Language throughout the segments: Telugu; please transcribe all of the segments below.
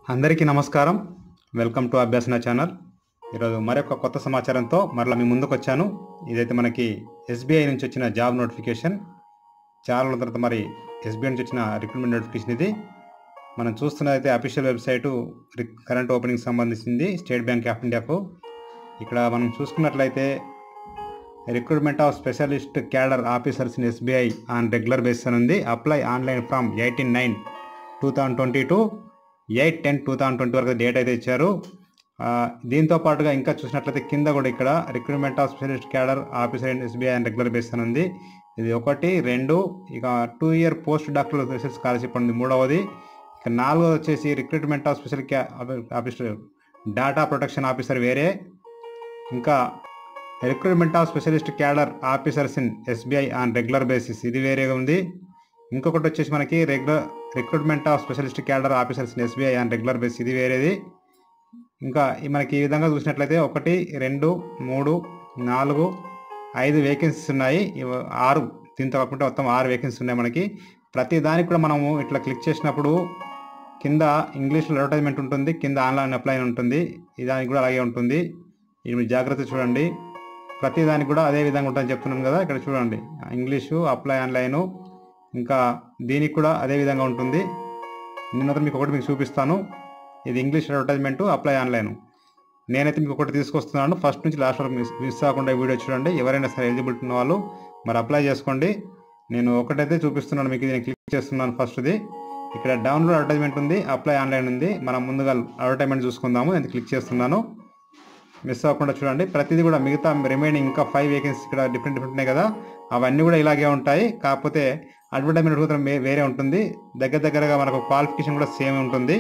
అందరికీ నమస్కారం వెల్కమ్ టు అభ్యాసన ఛానల్ ఈరోజు మరొక కొత్త సమాచారంతో మరలా మీ ముందుకు వచ్చాను ఇదైతే మనకి ఎస్బీఐ నుంచి వచ్చిన జాబ్ నోటిఫికేషన్ చాలా రోజుల తర్వాత మరి ఎస్బీఐ నుంచి వచ్చిన రిక్రూట్మెంట్ నోటిఫికేషన్ ఇది మనం చూస్తున్నదైతే అఫీషియల్ వెబ్సైటు కరెంట్ ఓపెనింగ్ సంబంధించింది స్టేట్ బ్యాంక్ ఆఫ్ ఇండియాకు ఇక్కడ మనం చూసుకున్నట్లయితే recruitment of specialist cadre officers in SBI on regular basis అని ఉంది apply online from eighteen nine two thousand twenty two eight ten two thousand twenty వరకు డేట్ అయితే ఇచ్చారు ఆ, దీంతో పాటుగా ఇంకా చూసినట్లయితే కింద కూడా ఇక్కడ recruitment of specialist cadre officer in SBI and regular basis అని ఉంది ఇది ఒకటి రెండు ఇక two year post doctor research scholarship ఉంది మూడవది ఇక నాలుగోది వచ్చేసి రిక్రూట్మెంట్ ఆఫ్ స్పెషల్ క్యా ఆఫీసర్ డేటా ప్రొటెక్షన్ ఆఫీసర్ వేరే ఇంకా recruitment of specialist cadre officers in SBI on regular basis ఇది వేరేగా ఉంది ఇంకొకటి వచ్చేసి మనకి regular recruitment of specialist cadre officers in SBI on regular basis ఇది వేరేది ఇంకా ఈ మనకి ఈ విధంగా చూసినట్లయితే ఒకటి రెండు మూడు నాలుగు ఐదు వేకెన్సీస్ ఉన్నాయి ఇవ- ఆరు దీంతో కాకుండా మొత్తం ఆరు వేకెన్సీస్ ఉన్నాయి మనకి ప్రతి దానికి కూడా మనము ఇట్లా క్లిక్ చేసినప్పుడు కింద ఇంగ్లీష్లో అడ్వర్టైజ్మెంట్ ఉంటుంది కింద ఆన్లైన్ అప్లై అని ఉంటుంది ఈ దానికి కూడా అలాగే ఉంటుంది ఇది మీరు జాగ్రత్త చూడండి ప్రతి దానికి కూడా అదే విధంగా ఉంటుందని చెప్తున్నాను కదా ఇక్కడ చూడండి ఇంగ్లీషు అప్లై ఆన్లైను ఇంకా దీనికి కూడా అదే విధంగా ఉంటుంది నేను మాత్రం మీకు ఒకటి మీకు చూపిస్తాను ఇది ఇంగ్లీష్ అడ్వర్టైజ్మెంట్ అప్లై ఆన్లైన్ నేనైతే మీకు ఒకటి తీసుకొస్తున్నాను ఫస్ట్ నుంచి లాస్ట్ వరకు మిస్ మిస్ అవ్వకుండా ఈ వీడియో చూడండి ఎవరైనా సరే ఎలిజిబిలిటీ ఉన్న వాళ్ళు మరి అప్లై చేసుకోండి నేను ఒకటైతే చూపిస్తున్నాను మీకు ఇది నేను క్లిక్ చేస్తున్నాను ఫస్ట్ది ఇక్కడ డౌన్లోడ్ అడ్వర్టైజ్మెంట్ ఉంది అప్లై ఆన్లైన్ ఉంది మనం ముందుగా అడ్వర్టైజ్మెంట్ చూసుకుందాము నేను క్లిక్ చేస్తున్నాను మిస్ అవ్వకుండా చూడండి ప్రతిదీ కూడా మిగతా రిమైనింగ్ ఇంకా ఫైవ్ వేకెన్సీ ఇక్కడ డిఫరెంట్ డిఫరెంట్ ఉన్నాయి కదా అవన్నీ కూడా ఇలాగే ఉంటాయి కాకపోతే అడ్వర్టైజ్మెంట్ కూడా వే- వేరే ఉంటుంది దగ్గర దగ్గరగా మనకు క్వాలిఫికేషన్ కూడా సేమ్ ఉంటుంది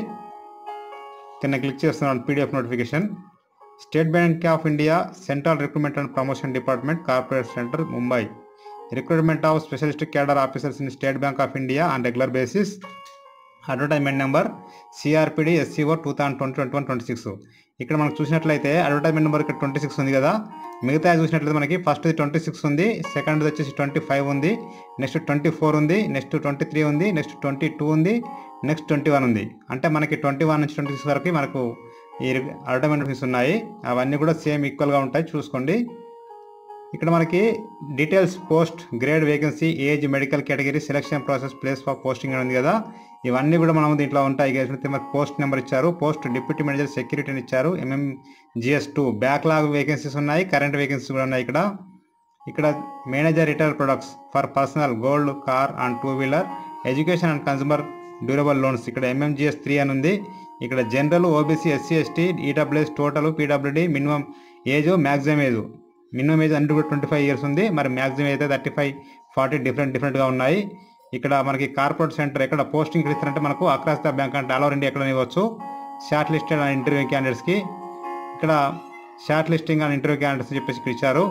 కింద క్లిక్ చేస్తున్నాను PDF notification State Bank of India central recruitment and promotion department corporate centre Mumbai recruitment of specialist cadre officers in State Bank of India on regular basis advertisement number CRPD SCO two thousand twenty twenty one twenty six ఇక్కడ మనకు చూసినట్లయితే అడ్వర్టైజ్మెంట్ నెంబర్ ఇక్కడ ట్వంటీ సిక్స్ ఉంది కదా మిగతా చూసినట్లయితే మనకి ఫస్ట్ ట్వంటీ సిక్స్ ఉంది సెకండ్ వచ్చేసి ట్వంటీ ఫైవ్ ఉంది నెక్స్ట్ ట్వంటీ ఫోర్ ఉంది నెక్స్ట్ ట్వంటీ త్రీ ఉంది నెక్స్ట్ ట్వంటీ టూ ఉంది నెక్స్ట్ ట్వంటీ వన్ ఉంది అంటే మనకి ట్వంటీ వన్ నుంచి ట్వంటీ సిక్స్ వరకు మనకు ఈ అడ్వర్టైజ్మెంట్ ఫీస్ ఉన్నాయి అవన్నీ కూడా సేమ్ ఈక్వల్గా ఉంటాయి చూసుకోండి ఇక్కడ మనకి details post grade vacancy age medical category selection process place for posting అని ఉంది కదా ఇవన్నీ కూడా మనం దీంట్లో ఉంటాయి చూస్తే మనకి పోస్ట్ నెంబర్ ఇచ్చారు పోస్ట్ డిప్యూటీ మేనేజర్ సెక్యూరిటీ అని ఇచ్చారు MM GS two backlog vacancies ఉన్నాయి కరెంట్ వేకెన్సీస్ కూడా ఉన్నాయి ఇక్కడ ఇక్కడ manager retail products for personal gold car and two wheeler education and consumer durable loans ఇక్కడ ఎంఎంజిఎస్ త్రీ అని ఉంది ఇక్కడ general OBC SC ST EWS total PWD minimum age maximum age minimum age అంటే కూడా ట్వంటీ ఫైవ్ ఇయర్స్ ఉంది మరి మ్యాక్సిమం అయితే థర్టీ ఫైవ్ ఫార్టీ డిఫరెంట్ డిఫరెంట్గా ఉన్నాయి ఇక్కడ మనకి కార్పొరేట్ సెంటర్ ఎక్కడ పోస్టింగ్ ఇస్తారంటే మనకు అక్రాస్ ద బ్యాంక్ అంటే ఆల్ ఓవర్ ఇండియా ఎక్కడ ఇవ్వచ్చు షార్ట్ లిస్టెడ్ అండ్ ఇంటర్వ్యూ క్యాండిడేట్స్కి ఇక్కడ shortlisting and interview candidates అని చెప్పేసి ఇక్కడ ఇచ్చారు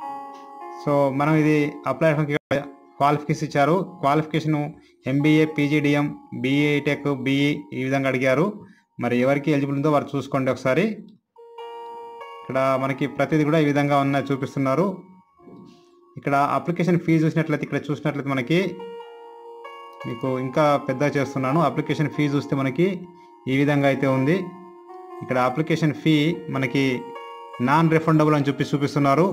సో మనం ఇది అప్లై క్వాలిఫికేషన్ ఇచ్చారు qualification MBA PGDM BA tech BE ఈ విధంగా అడిగారు మరి ఎవరికి ఎలిజిబుల్ ఉందో వారు చూసుకోండి ఒకసారి ఇక్కడ మనకి ప్రతిదీ కూడా ఈ విధంగా ఉన్నాయి చూపిస్తున్నారు ఇక్కడ అప్లికేషన్ ఫీజు చూసినట్లయితే ఇక్కడ చూసినట్లయితే మనకి మీకు ఇంకా పెద్ద చేస్తున్నాను అప్లికేషన్ ఫీ చూస్తే మనకి ఈ విధంగా అయితే ఉంది ఇక్కడ అప్లికేషన్ ఫీ మనకి నాన్ రిఫండబుల్ అని చెప్పి చూపిస్తున్నారు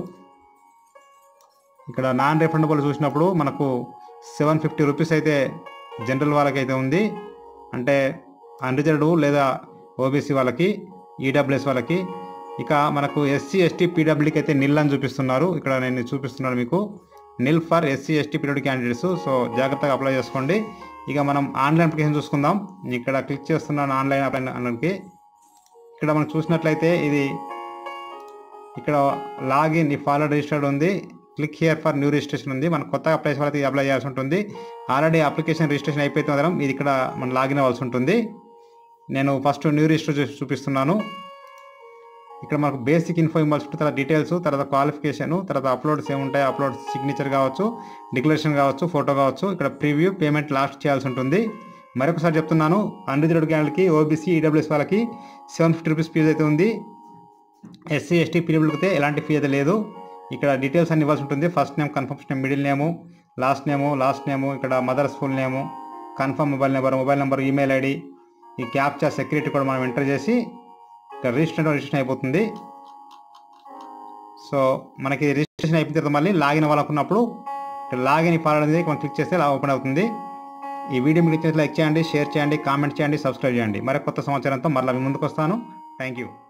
ఇక్కడ నాన్ రిఫండబుల్ చూసినప్పుడు మనకు సెవెన్ ఫిఫ్టీ రూపీస్ అయితే జనరల్ వాళ్ళకి అయితే ఉంది అంటే అన్రిజర్వ్డ్ లేదా ఓబీసీ వాళ్ళకి ఈడబ్ల్యూఎస్ వాళ్ళకి ఇక మనకు ఎస్సీ ఎస్టీ పీడబ్ల్యూకి అయితే నిల్ అని చూపిస్తున్నారు ఇక్కడ నేను చూపిస్తున్నాను మీకు nil for SC ST PW candidates so జాగ్రత్తగా అప్లై చేసుకోండి ఇక మనం ఆన్లైన్ అప్లికేషన్ చూసుకుందాం ఇక్కడ క్లిక్ చేస్తున్నాను ఆన్లైన్ అప్లై అనడానికి ఇక్కడ మనం చూసినట్లయితే ఇది ఇక్కడ లాగిన్ ఈ ఫాలో రిజిస్టర్డ్ ఉంది click here for new registration ఉంది మనం కొత్తగా అప్లై చేసే వాళ్ళకి అప్లై చేయాల్సి ఉంటుంది ఆల్రెడీ అప్లికేషన్ రిజిస్ట్రేషన్ అయిపోతే మాత్రం ఇది ఇక్కడ మనం లాగిన్ అవ్వాల్సి ఉంటుంది నేను ఫస్ట్ న్యూ రిజిస్టర్ చేసి చూపిస్తున్నాను ఇక్కడ మనకు బేసిక్ ఇన్ఫో ఇవ్వాల్సి ఉంటుంది తర్వాత డీటెయిల్స్ తర్వాత క్వాలిఫికేషన్ తర్వాత అప్లోడ్స్ ఏముంటాయి అప్లోడ్ సిగ్నేచర్ కావచ్చు డిక్లరేషన్ కావచ్చు ఫోటో కావచ్చు ఇక్కడ ప్రివ్యూ పేమెంట్ లాస్ట్ చేయాల్సి ఉంటుంది మరొకసారి చెప్తున్నాను అన్రిజర్వ్డ్ క్యాండిడేట్కి ఓబీసీ ఈడబ్ల్యూఎస్ వాళ్ళకి సెవెన్ ఫిఫ్టీ రూపీస్ ఫీజు అయితే ఉంది ఎస్సీ ఎస్టీ పీడబ్ల్యూకి అయితే ఎలాంటి ఫీ అయితే లేదు ఇక్కడ డీటెయిల్స్ అన్ని ఇవ్వాల్సి ఉంటుంది first name confirmation name middle name last name last name ఇక్కడ mother's full name confirm mobile number mobile number email ID ఈ క్యాప్చా సెక్యూరిటీ కూడా మనం ఎంటర్ చేసి ఇక్కడ రిజిస్ట్రేషన్ రిజిస్ట్రేషన్ అయిపోతుంది సో మనకి రిజిస్ట్రేషన్ అయిపోయిన తర్వాత మళ్ళీ లాగిన్ అవ్వాలనుకున్నప్పుడు ఇక్కడ లాగిన్ ఫాలో అనేది మనం క్లిక్ చేస్తే ఇలా ఓపెన్ అవుతుంది ఈ వీడియో మీకు నచ్చినట్లయితే లైక్ చేయండి షేర్ చేయండి కామెంట్ చేయండి సబ్స్క్రైబ్ చేయండి మరి కొత్త సమాచారంతో మరలా మీ ముందుకు వస్తాను థ్యాంక్ యూ